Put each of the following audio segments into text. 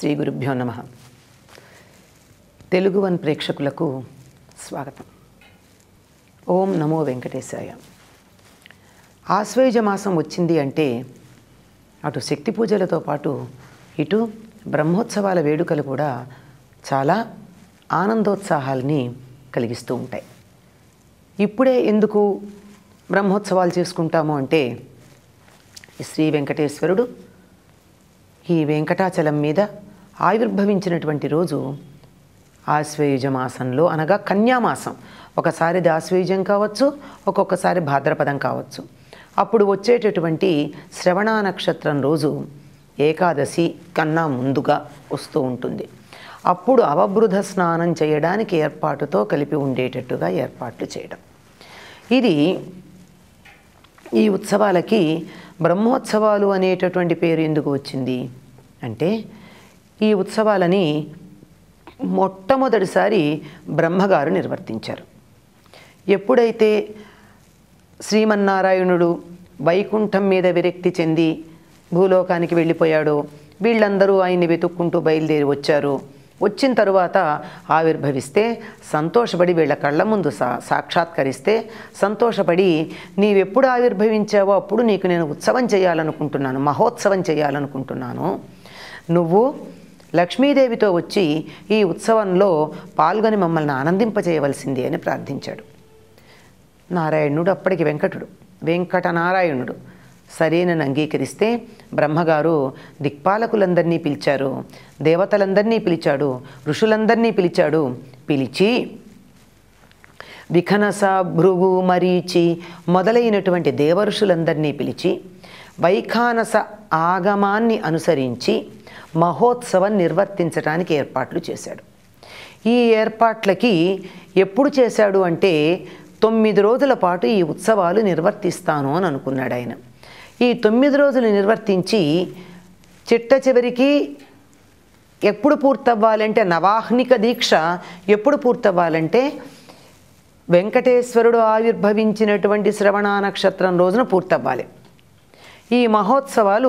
శ్రీ గురుభ్యో నమ తెలుగు వన్ ప్రేక్షకులకు స్వాగతం ఓం నమో వెంకటేశాయ ఆశ్వయుజ మాసం వచ్చింది అంటే అటు శక్తి పూజలతో పాటు ఇటు బ్రహ్మోత్సవాల వేడుకలు కూడా చాలా ఆనందోత్సాహాల్ని కలిగిస్తూ ఉంటాయి ఇప్పుడే ఎందుకు బ్రహ్మోత్సవాలు చేసుకుంటాము అంటే ఈ శ్రీ వెంకటేశ్వరుడు ఈ వెంకటాచలం మీద ఆవిర్భవించినటువంటి రోజు ఆశ్వయుజ మాసంలో అనగా కన్యామాసం ఒకసారి ఇది ఆశ్వయుజం కావచ్చు ఒక్కొక్కసారి భాద్రపదం కావచ్చు అప్పుడు వచ్చేటటువంటి శ్రవణ నక్షత్రం రోజు ఏకాదశి కన్నా ముందుగా వస్తూ ఉంటుంది అప్పుడు అవబృధ స్నానం చేయడానికి ఏర్పాటుతో కలిపి ఉండేటట్టుగా ఏర్పాట్లు చేయడం ఇది ఈ ఉత్సవాలకి బ్రహ్మోత్సవాలు అనేటటువంటి పేరు ఎందుకు వచ్చింది అంటే ఈ ఉత్సవాలని మొట్టమొదటిసారి బ్రహ్మగారు నిర్వర్తించారు ఎప్పుడైతే శ్రీమన్నారాయణుడు వైకుంఠం మీద విరక్తి చెంది భూలోకానికి వెళ్ళిపోయాడో వీళ్ళందరూ ఆయన్ని వెతుక్కుంటూ బయలుదేరి వచ్చారు వచ్చిన తరువాత ఆవిర్భవిస్తే సంతోషపడి వీళ్ళ కళ్ళ ముందు సా సాక్షాత్కరిస్తే సంతోషపడి నీవెప్పుడు ఆవిర్భవించావో అప్పుడు నీకు నేను ఉత్సవం చేయాలనుకుంటున్నాను మహోత్సవం చేయాలనుకుంటున్నాను నువ్వు లక్ష్మీదేవితో వచ్చి ఈ ఉత్సవంలో పాల్గొని మమ్మల్ని ఆనందింపజేయవలసింది అని ప్రార్థించాడు నారాయణుడు అప్పటికి వెంకటుడు వెంకటనారాయణుడు సరేనని అంగీకరిస్తే బ్రహ్మగారు దిక్పాలకులందరినీ పిలిచారు దేవతలందరినీ పిలిచాడు ఋషులందరినీ పిలిచాడు పిలిచి విఖనస భృగు మరీచి మొదలైనటువంటి దేవర్షులందరినీ పిలిచి వైఖానస ఆగమాన్ని అనుసరించి మహోత్సవం నిర్వర్తించడానికి ఏర్పాట్లు చేశాడు ఈ ఏర్పాట్లకి ఎప్పుడు చేశాడు అంటే తొమ్మిది రోజుల పాటు ఈ ఉత్సవాలు నిర్వర్తిస్తాను అని అనుకున్నాడు ఆయన ఈ తొమ్మిది రోజులు నిర్వర్తించి చిట్ట చివరికి ఎప్పుడు పూర్తవ్వాలంటే నవాహ్నిక దీక్ష ఎప్పుడు పూర్తవ్వాలంటే వెంకటేశ్వరుడు ఆవిర్భవించినటువంటి శ్రవణ నక్షత్రం రోజున పూర్తవ్వాలి ఈ మహోత్సవాలు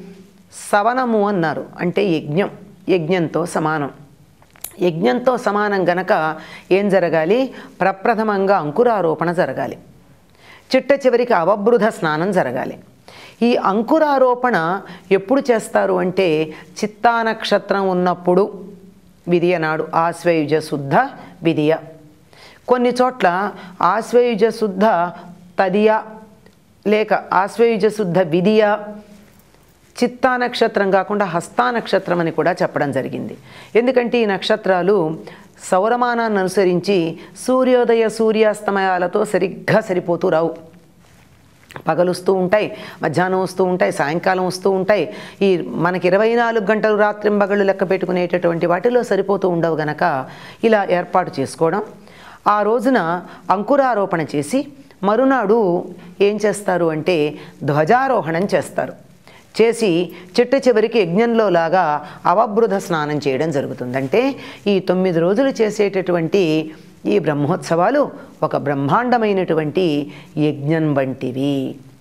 సవనము అన్నారు అంటే యజ్ఞం యజ్ఞంతో సమానం యజ్ఞంతో సమానం గనక ఏం జరగాలి ప్రప్రథమంగా అంకురారోపణ జరగాలి చిట్ట చివరికి అవబృధ స్నానం జరగాలి ఈ అంకురారోపణ ఎప్పుడు చేస్తారు అంటే చిత్తా నక్షత్రం ఉన్నప్పుడు విధియ నాడు ఆశ్వయుజ శుద్ధ విధియ కొన్ని చోట్ల ఆశ్వయుజ శుద్ధ తదియ లేక ఆశ్వయుజ శుద్ధ విధియ చిత్తా నక్షత్రం కాకుండా హస్తా నక్షత్రం అని కూడా చెప్పడం జరిగింది ఎందుకంటే ఈ నక్షత్రాలు సౌరమానాన్ని అనుసరించి సూర్యోదయ సూర్యాస్తమయాలతో సరిగ్గా సరిపోతూ రావు పగలు వస్తూ ఉంటాయి మధ్యాహ్నం వస్తూ ఉంటాయి సాయంకాలం వస్తూ ఉంటాయి ఈ మనకి ఇరవై నాలుగు గంటలు రాత్రింబగళ్ళు లెక్క పెట్టుకునేటటువంటి వాటిలో సరిపోతూ ఉండవు గనక ఇలా ఏర్పాటు చేసుకోవడం ఆ రోజున అంకురారోపణ చేసి మరునాడు ఏం చేస్తారు అంటే ధ్వజారోహణం చేస్తారు చేసి చిట్ట చివరికి యజ్ఞంలో లాగా అవబృధ స్నానం చేయడం జరుగుతుంది అంటే ఈ తొమ్మిది రోజులు చేసేటటువంటి ఈ బ్రహ్మోత్సవాలు ఒక బ్రహ్మాండమైనటువంటి యజ్ఞం వంటివి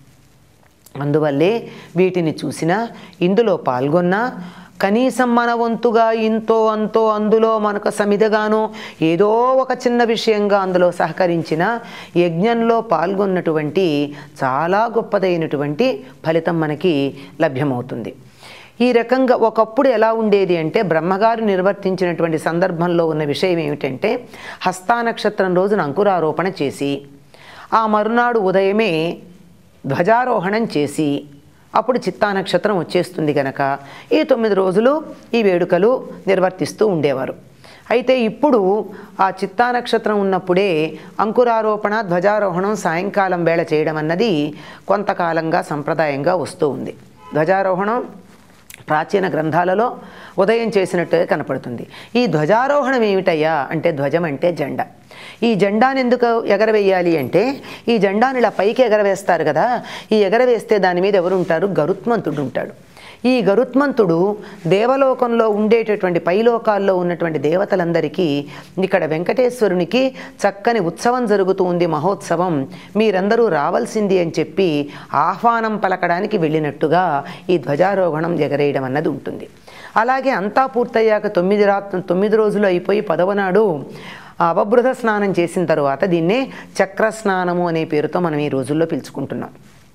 అందువల్లే వీటిని చూసినా ఇందులో పాల్గొన్నా కనీసం మన వంతుగా ఇంతో అంతో అందులో మనకు సమిధగానో ఏదో ఒక చిన్న విషయంగా అందులో సహకరించిన యజ్ఞంలో పాల్గొన్నటువంటి చాలా గొప్పదైనటువంటి ఫలితం మనకి లభ్యమవుతుంది ఈ రకంగా ఒకప్పుడు ఎలా ఉండేది అంటే బ్రహ్మగారు నిర్వర్తించినటువంటి సందర్భంలో ఉన్న విషయం ఏమిటంటే హస్తా నక్షత్రం రోజున అంకురారోపణ చేసి ఆ మరునాడు ఉదయమే ధ్వజారోహణం చేసి అప్పుడు చిత్తా నక్షత్రం వచ్చేస్తుంది గనక ఈ తొమ్మిది రోజులు ఈ వేడుకలు నిర్వర్తిస్తూ ఉండేవారు అయితే ఇప్పుడు ఆ చిత్తా నక్షత్రం ఉన్నప్పుడే అంకురారోపణ ధ్వజారోహణం సాయంకాలం వేళ చేయడం అన్నది కొంతకాలంగా సంప్రదాయంగా వస్తూ ఉంది ధ్వజారోహణం ప్రాచీన గ్రంథాలలో ఉదయం చేసినట్టుగా కనపడుతుంది ఈ ధ్వజారోహణం ఏమిటయ్యా అంటే ధ్వజం అంటే జెండా ఈ జెండాని ఎందుకు ఎగరవేయాలి అంటే ఈ జెండాని ఇలా పైకి ఎగరవేస్తారు కదా ఈ ఎగరవేస్తే దాని మీద ఎవరు ఉంటారు గరుత్మంతుడు ఉంటాడు ఈ గరుత్మంతుడు దేవలోకంలో ఉండేటటువంటి పైలోకాల్లో ఉన్నటువంటి దేవతలందరికీ ఇక్కడ వెంకటేశ్వరునికి చక్కని ఉత్సవం జరుగుతూ ఉంది మహోత్సవం మీరందరూ రావాల్సింది అని చెప్పి ఆహ్వానం పలకడానికి వెళ్ళినట్టుగా ఈ ధ్వజారోహణం ఎగరేయడం అన్నది ఉంటుంది అలాగే అంతా పూర్తయ్యాక తొమ్మిది రాత్రి తొమ్మిది రోజులు అయిపోయి పదవ నాడు ఆ అవబృధ స్నానం చేసిన తరువాత దీన్నే చక్ర స్నానము అనే పేరుతో మనం ఈ రోజుల్లో పిలుచుకుంటున్నాం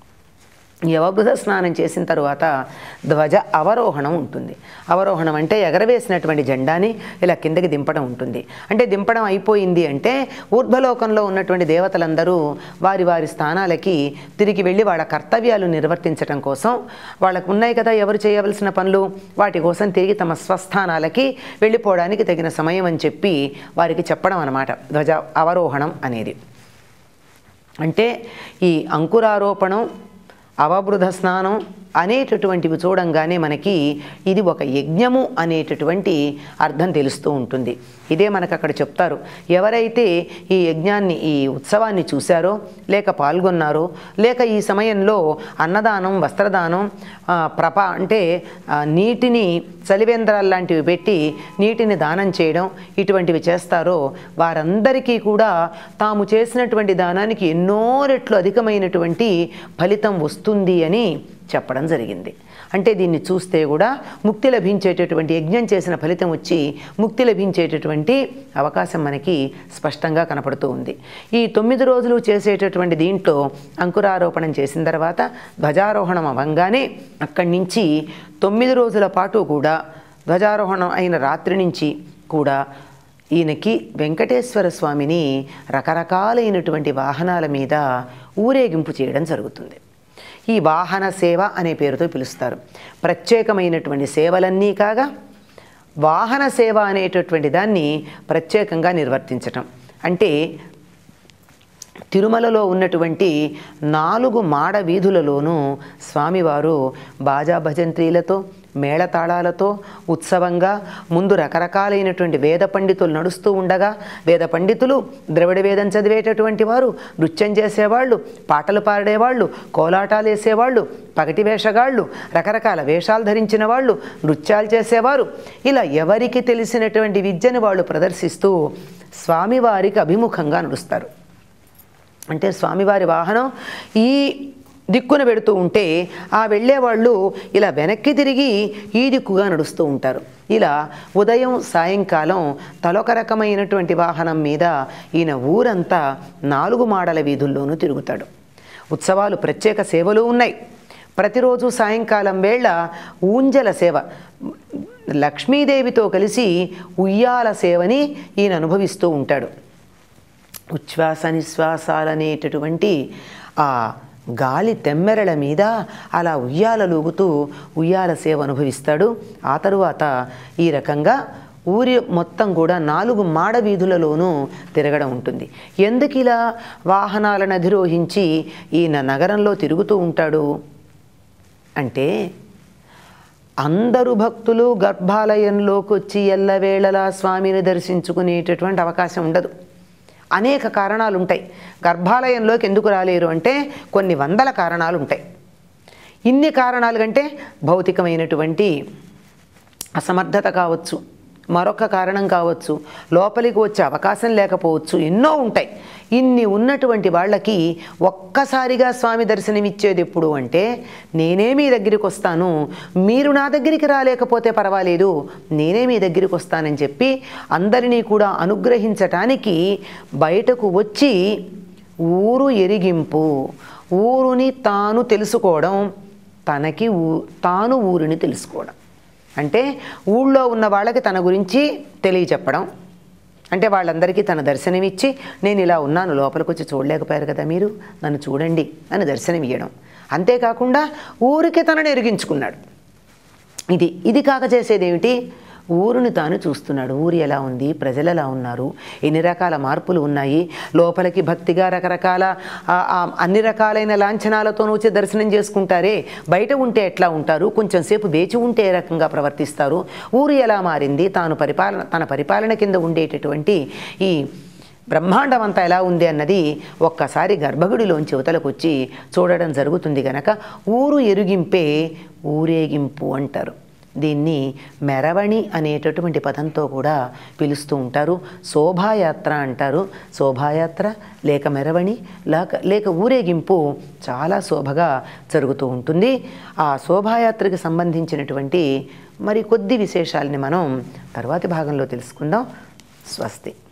ఈ అవబృధ స్నానం చేసిన తరువాత ధ్వజ అవరోహణం ఉంటుంది అవరోహణం అంటే ఎగరవేసినటువంటి జెండాని ఇలా కిందకి దింపడం ఉంటుంది అంటే దింపడం అయిపోయింది అంటే ఊర్ధ్వలోకంలో ఉన్నటువంటి దేవతలందరూ వారి వారి స్థానాలకి తిరిగి వెళ్ళి వాళ్ళ కర్తవ్యాలు నిర్వర్తించడం కోసం వాళ్ళకు ఉన్నాయి కదా ఎవరు చేయవలసిన పనులు వాటి కోసం తిరిగి తమ స్వస్థానాలకి వెళ్ళిపోవడానికి తగిన సమయం అని చెప్పి వారికి చెప్పడం అన్నమాట ధ్వజ అవరోహణం అనేది అంటే ఈ అంకురారోపణం అవబృధ స్నానం అనేటటువంటివి చూడంగానే మనకి ఇది ఒక యజ్ఞము అనేటటువంటి అర్థం తెలుస్తూ ఉంటుంది ఇదే మనకు అక్కడ చెప్తారు ఎవరైతే ఈ యజ్ఞాన్ని ఈ ఉత్సవాన్ని చూశారో లేక పాల్గొన్నారో లేక ఈ సమయంలో అన్నదానం వస్త్రదానం ఆ, ప్రప అంటే ఆ, నీటిని చలివేంద్రాలు లాంటివి పెట్టి నీటిని దానం చేయడం ఇటువంటివి చేస్తారో వారందరికీ కూడా తాము చేసినటువంటి దానానికి ఎన్నో రెట్లు అధికమైనటువంటి ఫలితం వస్తుంది అని చెప్పడం జరిగింది అంటే దీన్ని చూస్తే కూడా ముక్తి లభించేటటువంటి యజ్ఞం చేసిన ఫలితం వచ్చి ముక్తి లభించేటటువంటి అవకాశం మనకి స్పష్టంగా కనపడుతూ ఉంది ఈ తొమ్మిది రోజులు చేసేటటువంటి దీంట్లో అంకురారోపణం చేసిన తర్వాత ధ్వజారోహణం అవ్వంగానే అక్కడి నుంచి తొమ్మిది రోజుల పాటు కూడా ధ్వజారోహణం అయిన రాత్రి నుంచి కూడా ఈయనకి వెంకటేశ్వర స్వామిని రకరకాలైనటువంటి వాహనాల మీద ఊరేగింపు చేయడం జరుగుతుంది ఈ వాహన సేవ అనే పేరుతో పిలుస్తారు ప్రత్యేకమైనటువంటి సేవలన్నీ కాగా వాహన సేవ అనేటటువంటి దాన్ని ప్రత్యేకంగా నిర్వర్తించటం అంటే తిరుమలలో ఉన్నటువంటి నాలుగు మాడ వీధులలోనూ స్వామివారు బాజా భజంత్రీలతో మేళతాళాలతో ఉత్సవంగా ముందు రకరకాలైనటువంటి వేద పండితులు నడుస్తూ ఉండగా వేద పండితులు ద్రవిడ వేదం చదివేటటువంటి వారు నృత్యం చేసేవాళ్ళు పాటలు పాడేవాళ్ళు కోలాటాలు వేసేవాళ్ళు పగటి వేషగాళ్ళు రకరకాల వేషాలు ధరించిన వాళ్ళు నృత్యాలు చేసేవారు ఇలా ఎవరికి తెలిసినటువంటి విద్యను వాళ్ళు ప్రదర్శిస్తూ స్వామివారికి అభిముఖంగా నడుస్తారు అంటే స్వామివారి వాహనం ఈ దిక్కున పెడుతూ ఉంటే ఆ వెళ్ళేవాళ్ళు ఇలా వెనక్కి తిరిగి ఈ దిక్కుగా నడుస్తూ ఉంటారు ఇలా ఉదయం సాయంకాలం తలొక రకమైనటువంటి వాహనం మీద ఈయన ఊరంతా నాలుగు మాడల వీధుల్లోనూ తిరుగుతాడు ఉత్సవాలు ప్రత్యేక సేవలు ఉన్నాయి ప్రతిరోజు సాయంకాలం వేళ ఊంజల సేవ లక్ష్మీదేవితో కలిసి ఉయ్యాల సేవని ఈయన అనుభవిస్తూ ఉంటాడు ఉచ్ఛ్వాస నిశ్వాసాలనేటటువంటి ఆ గాలి తెమ్మెరల మీద అలా ఉయ్యాలలూగుతూ ఉయ్యాల సేవ అనుభవిస్తాడు ఆ తరువాత ఈ రకంగా ఊరి మొత్తం కూడా నాలుగు మాడ వీధులలోనూ తిరగడం ఉంటుంది ఎందుకు ఇలా వాహనాలను అధిరోహించి ఈయన నగరంలో తిరుగుతూ ఉంటాడు అంటే అందరు భక్తులు గర్భాలయంలోకి వచ్చి ఎల్లవేళలా స్వామిని దర్శించుకునేటటువంటి అవకాశం ఉండదు అనేక కారణాలు ఉంటాయి గర్భాలయంలోకి ఎందుకు రాలేరు అంటే కొన్ని వందల కారణాలు ఉంటాయి ఇన్ని కారణాలు కంటే భౌతికమైనటువంటి అసమర్థత కావచ్చు మరొక కారణం కావచ్చు లోపలికి వచ్చే అవకాశం లేకపోవచ్చు ఎన్నో ఉంటాయి ఇన్ని ఉన్నటువంటి వాళ్ళకి ఒక్కసారిగా స్వామి దర్శనమిచ్చేది ఎప్పుడు అంటే నేనే మీ దగ్గరికి వస్తాను మీరు నా దగ్గరికి రాలేకపోతే పర్వాలేదు నేనే మీ దగ్గరికి వస్తానని చెప్పి అందరినీ కూడా అనుగ్రహించటానికి బయటకు వచ్చి ఊరు ఎరిగింపు ఊరుని తాను తెలుసుకోవడం తనకి ఊ తాను ఊరిని తెలుసుకోవడం అంటే ఊళ్ళో ఉన్న వాళ్ళకి తన గురించి తెలియచెప్పడం అంటే వాళ్ళందరికీ తన దర్శనమిచ్చి నేను ఇలా ఉన్నాను లోపలికి వచ్చి చూడలేకపోయారు కదా మీరు నన్ను చూడండి అని దర్శనం ఇవ్వడం అంతేకాకుండా ఊరికి తనను ఎరిగించుకున్నాడు ఇది ఇది కాక చేసేది ఏమిటి ఊరుని తాను చూస్తున్నాడు ఊరు ఎలా ఉంది ప్రజలు ఎలా ఉన్నారు ఎన్ని రకాల మార్పులు ఉన్నాయి లోపలికి భక్తిగా రకరకాల ఆ, ఆ, అన్ని రకాలైన లాంఛనాలతో వచ్చి దర్శనం చేసుకుంటారే బయట ఉంటే ఎట్లా ఉంటారు కొంచెం సేపు వేచి ఉంటే ఏ రకంగా ప్రవర్తిస్తారు ఊరు ఎలా మారింది తాను పరిపాలన తన పరిపాలన కింద ఉండేటటువంటి ఈ బ్రహ్మాండం అంతా ఎలా ఉంది అన్నది ఒక్కసారి గర్భగుడిలోంచి యువతలకు వచ్చి చూడడం జరుగుతుంది గనక ఊరు ఎరుగింపే ఊరేగింపు అంటారు దీన్ని మెరవణి అనేటటువంటి పదంతో కూడా పిలుస్తూ ఉంటారు శోభాయాత్ర అంటారు శోభాయాత్ర లేక మెరవణి లేక లేక ఊరేగింపు చాలా శోభగా జరుగుతూ ఉంటుంది ఆ శోభాయాత్రకి సంబంధించినటువంటి మరి కొద్ది విశేషాలని మనం తర్వాతి భాగంలో తెలుసుకుందాం స్వస్తి